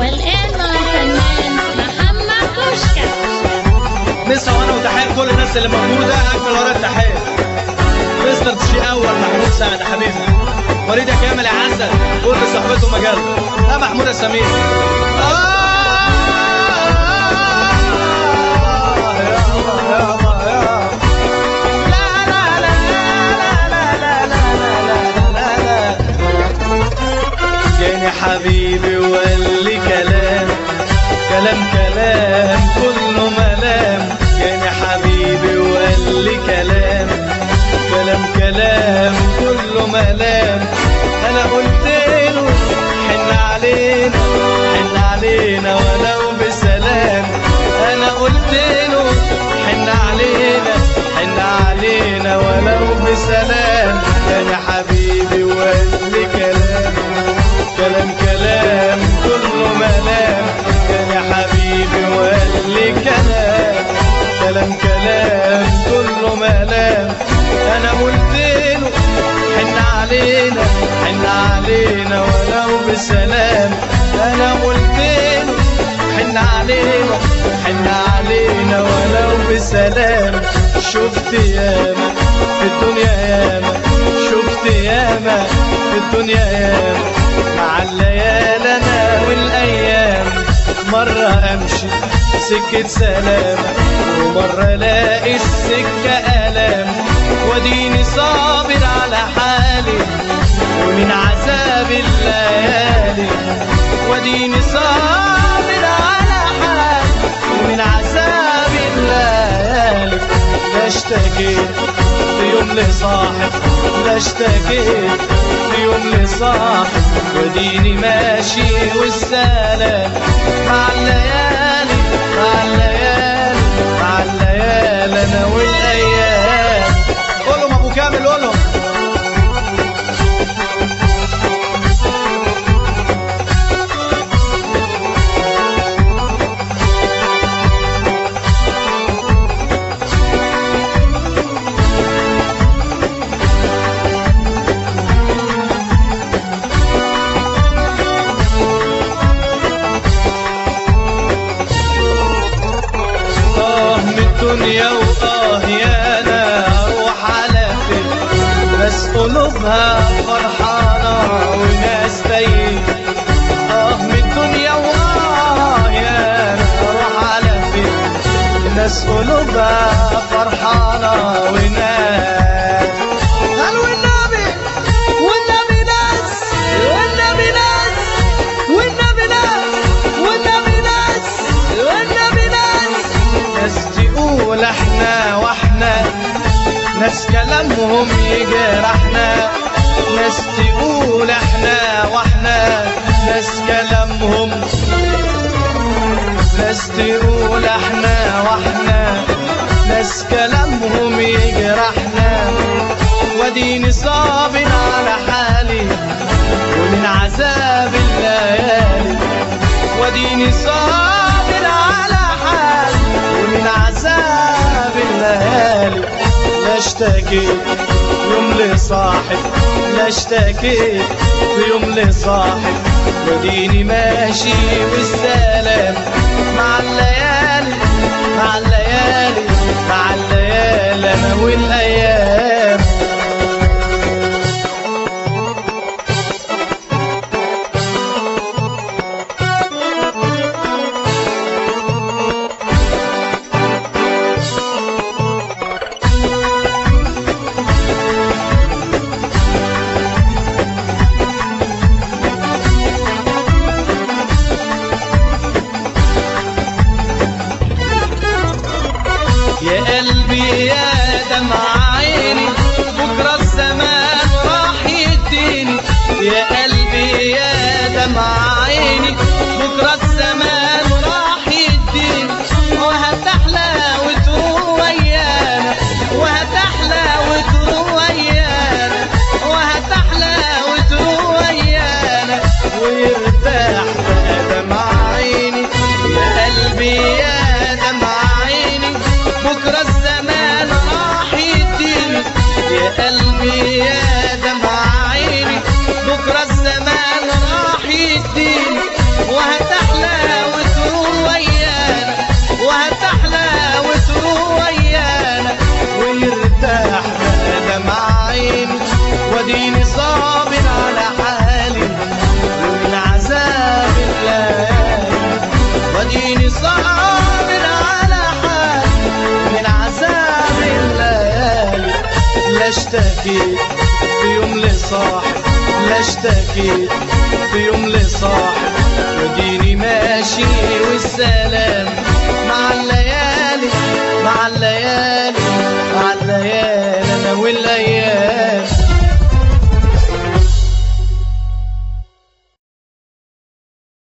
والآن مع الفنان محمد كوشكا مسا وانا وتحية كل الناس اللي موجودة أكمل ورا التحية مستر تشي أول محمود سعد حبيبي وليد يا كامل يا عسل قول لصاحبته مجال يا محمود يا سمير آه يا الله يا الله يا لا لا لا لا لا لا لا لا لا لا جاني حبيبي وقال لي كلام كلام كلام كله ملام جاني حبيبي وقال لي كلام كلام كلام كله ملام انا قلت له حن علينا حن علينا ولو بسلام انا قلت له حن علينا حن علينا ولو بسلام جاني حبيبي وقال لي كلام كلام كلام كله ملام كان يا حبيبي وقال لي كلام كلام كلام كله ملام انا قلت له حن علينا حن علينا ولو بسلام انا قلت له حن علينا حن علينا ولو بسلام شفت ياما في الدنيا ياما شفت ياما في الدنيا ياما مع الليالي انا والايام مرة امشي سكة سلامة ومرة الاقي السكة الام وديني صابر على حالي ومن عذاب الليالي وديني صابر على حالي ومن عذاب الليالي لا اشتكيت في يوم لصاحب لا اشتكيت في يوم لصاحب وديني ماشي والسلام مع الليالي مع الليالي مع الليالي انا والايام قولهم ابو كامل قولهم آه من الدنيا وآه يا أنا أروح على فين ناس قلوبها فرحانة وناس تايه آه من الدنيا وآه يا أنا أروح على فين ناس قلوبها فرحانة وناس قال والنبي والنبي ناس والنبي ناس والنبي ناس والنبي ناس والنبي ناس ناس تقول احنا واحنا ناس كلامهم يجرحنا ناس تقول احنا واحنا ناس كلامهم ناس تقول احنا واحنا ناس كلامهم يجرحنا وديني صابر على حالي ومن عذاب الليالي وديني صابر على حالي ومن عذاب الليالي لا اشتكيت يوم لصاحب لا اشتكيت في يوم لصاحب وديني ماشي والسلام مع الليالي مع الليالي مع الليالي انا والايام يا قلبي يا دمع عيني بكرة الزمان راح يديني يا قلبي يا دمع عيني بكرة الزمان راح يديني وهتحلى وتروح ويانا وهتحلى وتروح ويانا وهتحلى وتروح ويانا ويرتاح بقى دمع عيني يا قلبي يا دمع عيني بكرة الزمان راح يديني يا قلبي يا دمع عيني بكرة الزمان راح يديني وهتحلى وديني صابر على حالي ومن عذاب الليالي وديني صابر على حالي من عذاب الليالي لا اشتكيت في يوم لصاحب لا اشتكيت في يوم لصاحب وديني ماشي والسلام مع الليالي مع الليالي مع الليالي انا والايام